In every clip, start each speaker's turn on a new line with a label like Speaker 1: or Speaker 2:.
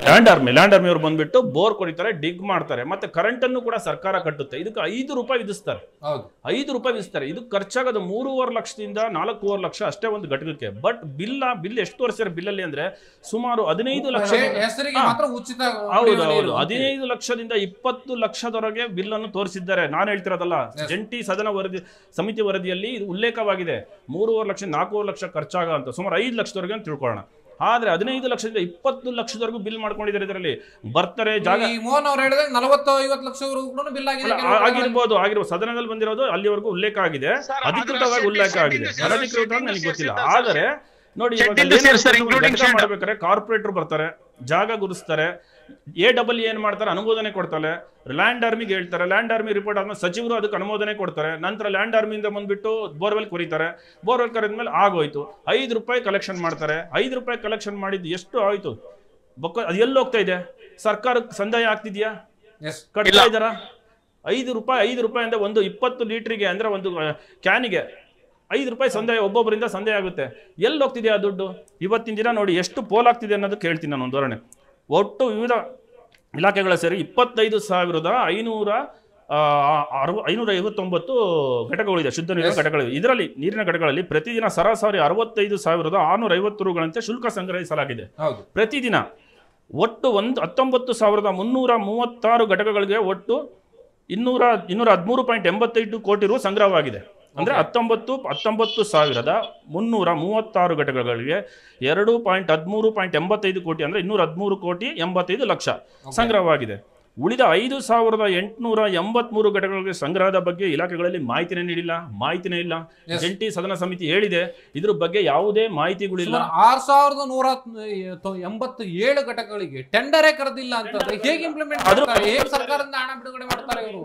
Speaker 1: Land army land army ಅವ್ರು ಬಂದ್ಬಿಟ್ಟು bore ಕೊಡಿತಾರೆ ಡಿಗ್ ಮಾಡ್ತಾರೆ ಮತ್ತೆ ಕರೆಂಟ್ ಅನ್ನು ಕೂಡ ಸರ್ಕಾರ ಕಟ್ಟುತ್ತೆ ಇದಕ್ಕೆ ಐದು ರೂಪಾಯಿ ವಿಧಿಸ್ತಾರೆ
Speaker 2: ಹೌದು
Speaker 1: ಐದು ರೂಪಾಯಿ ವಿಧಿಸ್ತಾರೆ ಇದು ಖರ್ಚಾಗೋದು ಮೂರುವರೆ ಲಕ್ಷದಿಂದ ನಾಲ್ಕೂವರೆ ಲಕ್ಷ ಅಷ್ಟೇ ಒಂದು ಘಟಕಕ್ಕೆ ಬಟ್ ಬಿಲ್ ಬಿಲ್ ಎಷ್ಟು ತೋರಿಸ್ತಾರೆ ಬಿಲ್ ಅಲ್ಲಿ ಅಂದ್ರೆ ಸುಮಾರು ಹದಿನೈದು ಲಕ್ಷ
Speaker 2: ಹೆ- ಹೆಸರಿಗೆ
Speaker 1: ಹಾ.
Speaker 2: ಮಾತ್ರ ಉಚಿತ
Speaker 1: ಹೌದು
Speaker 2: ಕುಡಿಯುವ
Speaker 1: ಹೌದು
Speaker 2: ನೀರು ಅಂತ ಹೇಳಿ.
Speaker 1: ಹದಿನೈದು ಲಕ್ಷದಿಂದ ಇಪ್ಪತ್ತು ಲಕ್ಷದವರೆಗೆ ಬಿಲ್ ಅನ್ನು ತೋರಿಸಿದ್ದಾರೆ ನಾನು ಹೇಳ್ತಿರೋದಲ್ಲ ಜಂಟಿ ಸದನ ವರದಿ ಸಮಿತಿ ವರದಿಯಲ್ಲಿ ಇದು ಉಲ್ಲೇಖವಾಗಿದೆ ಮೂರುವರೆ ಲಕ್ಷ ನಾಲ್ಕೂವರೆ ಲಕ್ಷ ಖರ್ಚಾಗ ಅಂತ ಸುಮಾರು ಐದು ಲಕ್ಷದವರೆಗೆ ಅಂತ ತಿಳ್ಕೊಳ್ಳೋಣ ಆದ್ರೆ ಹದಿನೈದು ಲಕ್ಷದಿಂದ ಇಪ್ಪತ್ತು ಲಕ್ಷದವರೆಗೂ ಬಿಲ್ ಮಾಡ್ಕೊಂಡಿದ್ದಾರೆ ಇದರಲ್ಲಿ ಬರ್ತಾರೆ ಜಾಗ
Speaker 2: ಈ ಮೋಹನ್ ಅವ್ರು ಹೇಳಿದಾಗ ನಲವತ್ತು ಐವತ್ತು ಲಕ್ಷವರೆಗೂ ಕೂಡ ಬಿಲ್ ಆಗಿದೆ
Speaker 1: ಅಲ್ಲ,
Speaker 2: ಕೆಲವು
Speaker 1: ಆ-
Speaker 2: ಕಡೆಗಳಲ್ಲಿ.
Speaker 1: ಆಗಿರ್ಬೋದು ಆಗಿರ್ಬೋದು ಸದನದಲ್ಲಿ ಬಂದಿರೋದು ಅಲ್ಲಿವರೆಗೂ ಉಲ್ಲೇಖ ಆಗಿದೆ
Speaker 3: ಸರ್,
Speaker 1: ಅಧಿಕೃತವಾಗಿ
Speaker 3: ಅದರ
Speaker 1: ಉಲ್ಲೇಖ
Speaker 3: setting
Speaker 1: ಆಗಿದೆ
Speaker 3: ಇದೆ.
Speaker 1: ಅನಧಿಕೃತವಾಗಿ ನನಗೆ ಗೊತ್ತಿಲ್ಲ
Speaker 3: setting ಇದೆ,
Speaker 1: ಆದರೆ ನೋಡಿ ಇವಾಗ
Speaker 3: Setting ಇದೆ,
Speaker 1: ಏನಾಗುತ್ತೆ
Speaker 3: sir,
Speaker 1: ಅಂದ್ರೆ
Speaker 3: including
Speaker 1: ಘಟಕ
Speaker 3: shed.
Speaker 1: ಮಾಡ್ಬೇಕಾದ್ರೆ ಕಾರ್ಪೊರೇಟರ್ ಬರ್ತಾರೆ ಜಾಗ ಗುರುಸ್ತಾರೆ ಎ ಡಬಲ್ ಏನ್ ಮಾಡ್ತಾರೆ ಅನುಮೋದನೆ ಕೊಡ್ತಾರೆ ಲ್ಯಾಂಡ್ ಆರ್ಮಿಗೆ ಹೇಳ್ತಾರೆ ಲ್ಯಾಂಡ್ ಆರ್ಮಿ ರಿಪೋರ್ಟ್ ಆದ್ಮೇಲೆ ಸಚಿವರು ಅದಕ್ಕೆ ಅನುಮೋದನೆ ಕೊಡ್ತಾರೆ ನಂತರ ಲ್ಯಾಂಡ್ ಆರ್ಮಿಯಿಂದ ಬಂದ್ಬಿಟ್ಟು ಬೋರ್ವೆಲ್ ಕೊರಿತಾರೆ ಬೋರ್ವೆಲ್ ಕರೆದ್ಮೇಲೆ ಆಗೋಯ್ತು ಐದು ರೂಪಾಯಿ ಕಲೆಕ್ಷನ್ ಮಾಡ್ತಾರೆ ಐದು ರೂಪಾಯಿ ಕಲೆಕ್ಷನ್ ಮಾಡಿದ್ದು ಎಷ್ಟು ಆಯ್ತು ಬೊಕ್ಕ ಅದು ಎಲ್ಲಿ ಹೋಗ್ತಾ ಇದೆ ಸರ್ಕಾರಕ್ಕೆ ಸಂದಾಯ ಆಗ್ತಿದ್ಯಾ
Speaker 2: Yes.
Speaker 1: ಕಟ್ತಾ ಇದ್ದಾರಾ ಐದು ರೂಪಾಯಿ ಐದು ರೂಪಾಯಿಂದ ಒಂದು ಇಪ್ಪತ್ತು ಲೀಟ್ರಿಗೆ ಅಂದ್ರೆ ಒಂದು ಕ್ಯಾನಿಗೆ ಐದು ರೂಪಾಯಿ ಸಂದಾಯ ಒಬ್ಬೊಬ್ಬರಿಂದ ಸಂದಾಯ ಆಗುತ್ತೆ ಎಲ್ಲಿ ಹೋಗ್ತಿದೆ ಆ ದುಡ್ಡು ಇವತ್ತಿನ ದಿನ ನೋಡಿ ಎಷ್ಟು ಪೋಲ್ ಆಗ್ತಿದೆ ಅನ್ನೋದು ಕೇಳ್ತೀನಿ ನಾನು ಒಂದು ಉದಾಹರಣೆ ಒಟ್ಟು ವಿವಿಧ ಇಲಾಖೆಗಳ ಸೇರಿ ಇಪ್ಪತ್ತೈದು ಸಾವಿರದ ಐನೂರ ಆ, ಅರವ ಐನೂರ ಐವತ್ತೊಂಬತ್ತು ಘಟಕಗಳಿದೆ ಶುದ್ಧ ನೀರಿನ
Speaker 2: Yes.
Speaker 1: ಘಟಕಗಳಿವೆ ಇದರಲ್ಲಿ ನೀರಿನ ಘಟಕಗಳಲ್ಲಿ ಪ್ರತಿದಿನ ಸರಾಸರಿ ಅರವತ್ತೈದು ಸಾವಿರದ ಆರುನೂರ ಐವತ್ತು ರುಗಳಂತೆ ಶುಲ್ಕ ಸಂಗ್ರಹಿಸಲಾಗಿದೆ
Speaker 2: ಹೌದು
Speaker 1: ಪ್ರತಿದಿನ ಒಟ್ಟು ಒಂದು ಹತ್ತೊಂಬತ್ತು ಸಾವಿರದ ಮುನ್ನೂರ ಮೂವತ್ತಾರು ಘಟಕಗಳಿಗೆ ಒಟ್ಟು ಇನ್ನೂರ ಇನ್ನೂರ ಹದಿಮೂರು ಪಾಯಿಂಟ್ ಎಂಬತ್ತೈದು ಕೋಟಿ ರು ಸಂಗ್ರಹವಾಗಿದೆ ಅಂದ್ರೆ ಹತ್ತೊಂಬತ್ತು ಹತ್ತೊಂಬತ್ತು ಸಾವಿರದ ಮುನ್ನೂರ ಮೂವತ್ತಾರು ಘಟಕಗಳಿಗೆ ಎರಡು ಪಾಯಿಂಟ್ ಹದಿಮೂರು ಪಾಯಿಂಟ್ ಎಂಬತ್ತೈದು ಕೋಟಿ ಅಂದ್ರೆ ಇನ್ನೂರ ಹದಿಮೂರು ಕೋಟಿ ಎಂಬತ್ತೈದು ಲಕ್ಷ ಸಂಗ್ರಹವಾಗಿದೆ ಉಳಿದ ಐದು ಸಾವಿರದ ಎಂಟುನೂರ ಎಂಬತ್ಮೂರು ಘಟಕಗಳಿಗೆ ಸಂಗ್ರಹದ ಬಗ್ಗೆ ಇಲಾಖೆಗಳಲ್ಲಿ ಮಾಹಿತಿನೇ ನೀಡಿಲ್ಲ ಮಾಹಿತಿನೇ ಇಲ್ಲ
Speaker 2: Yes.
Speaker 1: ಜಂಟಿ ಸದನ ಸಮಿತಿ ಹೇಳಿದೆ ಇದ್ರ ಬಗ್ಗೆ ಯಾವುದೇ ಮಾಹಿತಿಗಳಿಲ್ಲ
Speaker 2: ಸುಮಾರು ಆರ್ ಸಾವಿರದ ನೂರ ತ- ಎಂಬತ್ತು ಏಳು ಘಟಕಗಳಿಗೆ ಟೆಂಡರೇ ಕರೆದಿಲ್ಲ ಅಂತಂದ್ರೆ ಹೇಗೆ ಇಂಪ್ಲಿಮೆಂಟ್
Speaker 1: ಅದ್ರ-
Speaker 2: ಮಾಡ್ತಾರೆ ಹೇಗೆ ಸರ್ಕಾರದಿಂದ ಹಣ ಬಿಡುಗಡೆ ಮಾಡ್ತಾರೆ ಇವರು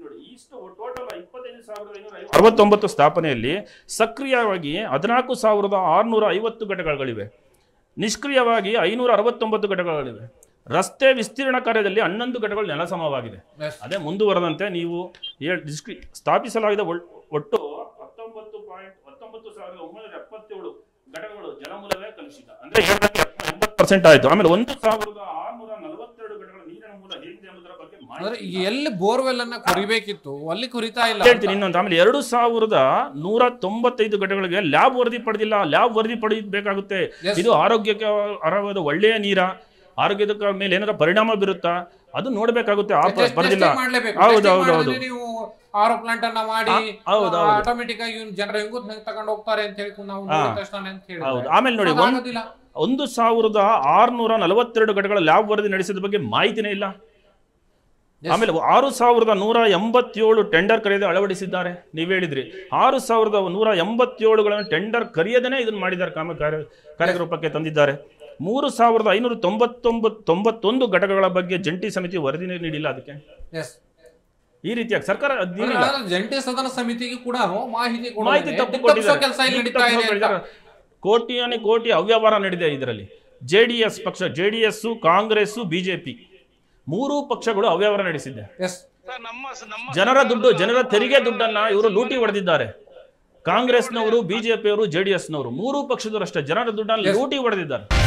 Speaker 1: ಅರವತ್ತೊಂಬತ್ತು ಸ್ಥಾಪನೆಯಲ್ಲಿ ಸಕ್ರಿಯವಾಗಿ ಹದಿನಾಲ್ಕು ಸಾವಿರದ ಆರುನೂರ ಐವತ್ತು ಘಟಕಗಳಿವೆ ನಿಷ್ಕ್ರಿಯವಾಗಿ ಐನೂರ ಅರವತ್ತೊಂಬತ್ತು ಘಟಕಗಳಿವೆ ರಸ್ತೆ ವಿಸ್ತೀರ್ಣ ಕಾರ್ಯದಲ್ಲಿ ಹನ್ನೊಂದು ಘಟಕಗಳು ನೆಲಸಮವಾಗಿದೆ
Speaker 2: Yes.
Speaker 1: ಅದೇ ಮುಂದುವರೆದಂತೆ ನೀವು ಹೇಳ್- ನಿಷ್ಕ್ರಿ ಸ್ಥಾಪಿಸಲಾಗಿದ ಒಳ್- ಒಟ್ಟು ಹತ್ತೊಂಬತ್ತು ಪಾಯಿಂಟ್ ಹತ್ತೊಂಬತ್ತು ಸಾವಿರದ ಒಂಬೈನೂರ ಎಪ್ಪತ್ತೇಳು ಘಟಕಗಳು ಜಲಮೂಲವೇ ಕಲುಷಿತ ಅಂದ್ರೆ ಎಂಬತ್ತು ಪರ್ಸೆಂಟ್ ಆಯ್ತು ಆಮೇಲೆ ಒಂದು ಸಾವಿರದ ಆರುನೂರ ನಲವತ್ತೆರಡು ಘಟಕಗಳು ನೀರಿನ ಮೂಲ ಹೇಗಿದೆ ಎಂಬುದರ ಬಗ್ಗೆ
Speaker 2: ಅಂದ್ರೆ
Speaker 1: ಮಾಹಿತಿ
Speaker 2: ಈಗ ಎಲ್ಲಿ ಬೋರ್ವೆಲ್ ಅನ್ನ ಕೊರಿಬೇಕಿತ್ತು ಅಲ್ಲಿ ಕೊರಿತಾ ಇಲ್ಲ
Speaker 1: ಹೇಳ್ತೀನಿ ಇನ್ನೊಂದು ಆಮೇಲೆ ಎರಡು ಸಾವಿರದ ನೂರ ತೊಂಬತ್ತೈದು ಘಟಕಗಳಿಗೆ ಲ್ಯಾಬ್ ವರದಿ ಪಡೆದಿಲ್ಲ ಲ್ಯಾಬ್ ವರದಿ ಪಡೆಯಬೇಕಾಗುತ್ತೆ
Speaker 2: Yes.
Speaker 1: ಇದು ಆರೋಗ್ಯಕ್ಕೆ ಅರ್ಹವಾದ ಒಳ್ಳೆಯ ನೀರ ಆರೋಗ್ಯದ ಮೇಲೆ ಏನಾರ ಪರಿಣಾಮ ಬೀರುತ್ತಾ ಅದು ನೋಡ್ಬೇಕಾಗುತ್ತೆ ಆ
Speaker 2: Test-
Speaker 1: ಬರ್ದಿಲ್ಲ
Speaker 2: testing ಮಾಡ್ಲೇಬೇಕು.
Speaker 1: ಹೌದು,
Speaker 2: Testing
Speaker 1: ಹೌದು,
Speaker 2: ಮಾಡಿದ್ರೆ
Speaker 1: ಹೌದು.
Speaker 2: ನೀವು ಆರೋ ಪ್ಲಾಂಟ್ ಅನ್ನ ಮಾಡಿ
Speaker 1: ಆ, ಹೌದು, ಹೌದು.
Speaker 2: ಆಟೋಮೆಟಿಕ್ ಆಗಿ ಜನರ ಹೆಂಗೂ ತಗೊಂಡು ಹೋಗ್ತಾರೆ ಅಂತ ಹೇಳಿ ನಾವು
Speaker 1: ಹಾ.
Speaker 2: ನೋಡಿದ ತಕ್ಷಣ ಅಂತ ಹೇಳಿದ್ರೆ
Speaker 1: ಹೌದು ಆಮೇಲೆ ನೋಡಿ
Speaker 2: ಅದು
Speaker 1: ಒಂದ್
Speaker 2: ಆಗೋದಿಲ್ಲ.
Speaker 1: ಒಂದು ಸಾವಿರದ ಆರುನೂರ ನಲವತ್ತೆರಡು ಘಟಕಗಳ ಲ್ಯಾಬ್ ವರದಿ ನಡೆಸಿದ ಬಗ್ಗೆ ಮಾಹಿತಿನೇ ಇಲ್ಲ
Speaker 2: Yes.
Speaker 1: ಆಮೇಲೆ ಆರು ಸಾವಿರದ ನೂರ ಎಂಬತ್ತೇಳು ಟೆಂಡರ್ ಕರೆಯದೆ ಅಳವಡಿಸಿದ್ದಾರೆ ನೀವು ಹೇಳಿದ್ರಿ ಆರು ಸಾವಿರದ ನೂರ ಎಂಬತ್ತೇಳುಗಳನ್ನು ಟೆಂಡರ್ ಕರೆಯದೇನೆ ಇದನ್ನು ಮಾಡಿದ್ದಾರೆ ಕಾಮ ಕಾರ್ಯ ಕಾರ್ಯರೂಪಕ್ಕೆ ತಂದಿದ್ದಾರೆ ಮೂರು ಸಾವಿರದ ಐನೂರ ತೊಂಬತ್ತೊಂಬತ್ತು ತೊಂಬತ್ತೊಂದು ಘಟಕಗಳ ಬಗ್ಗೆ ಜಂಟಿ ಸಮಿತಿ ವರದಿನೇ ನೀಡಿಲ್ಲ ಅದಕ್ಕೆ
Speaker 2: Yes.
Speaker 1: ಈ ರೀತಿಯಾಗಿ ಸರ್ಕಾರ ಅದ್ ನೀಡಿಲ್ಲ.
Speaker 2: ಅಂದ್ರೆ ಜಂಟಿ ಸದನ ಸಮಿತಿಗೆ ಕೂಡ ಮಾಹಿತಿ ಕೊಡೋದೇ
Speaker 1: ಮಾಹಿತಿ ತಪ್ಪು
Speaker 2: ತಪ್ಪಿಸೋ
Speaker 1: ಕೊಟ್ಟಿದ್ದಾರೆ.
Speaker 2: ಕೆಲಸ ಇಲ್ಲಿ
Speaker 1: ದಿಕ್ಕು
Speaker 2: ನಡೀತಾ ಇದೆ
Speaker 1: ತಪ್ಪು
Speaker 2: ಅಂತ.
Speaker 1: ಕೊಟ್ಟಿದ್ದಾರೆ. ಕೋಟಿಯಾನೆ ಕೋಟಿ ಅವ್ಯವಹಾರ ನಡೆದಿದೆ ಇದರಲ್ಲಿ ಜೆ ಡಿ ಎಸ್ ಪಕ್ಷ J D S Congress BJP ಮೂರೂ ಪಕ್ಷಗಳು ಅವ್ಯವಹಾರ ನಡೆಸಿದೆ
Speaker 2: Yes.
Speaker 3: ಸರ್, ನಮ್ಮ ನಮ್ಮ
Speaker 1: ಜನರ ದುಡ್ಡು ಜನರ ತೆರಿಗೆ ದುಡ್ಡನ್ನ ಇವರು ಲೂಟಿ ಹೊಡೆದಿದ್ದಾರೆ ಕಾಂಗ್ರೆಸ್ನವರು ಬಿಜೆಪಿಯವರು ಜೆಡಿಎಸ್ನವರು ಮೂರೂ ಪಕ್ಷದವರು ಅಷ್ಟೇ ಜನರ ದುಡ್ಡನ್ನು ಲೂಟಿ ಹೊಡೆದಿದ್ದಾರೆ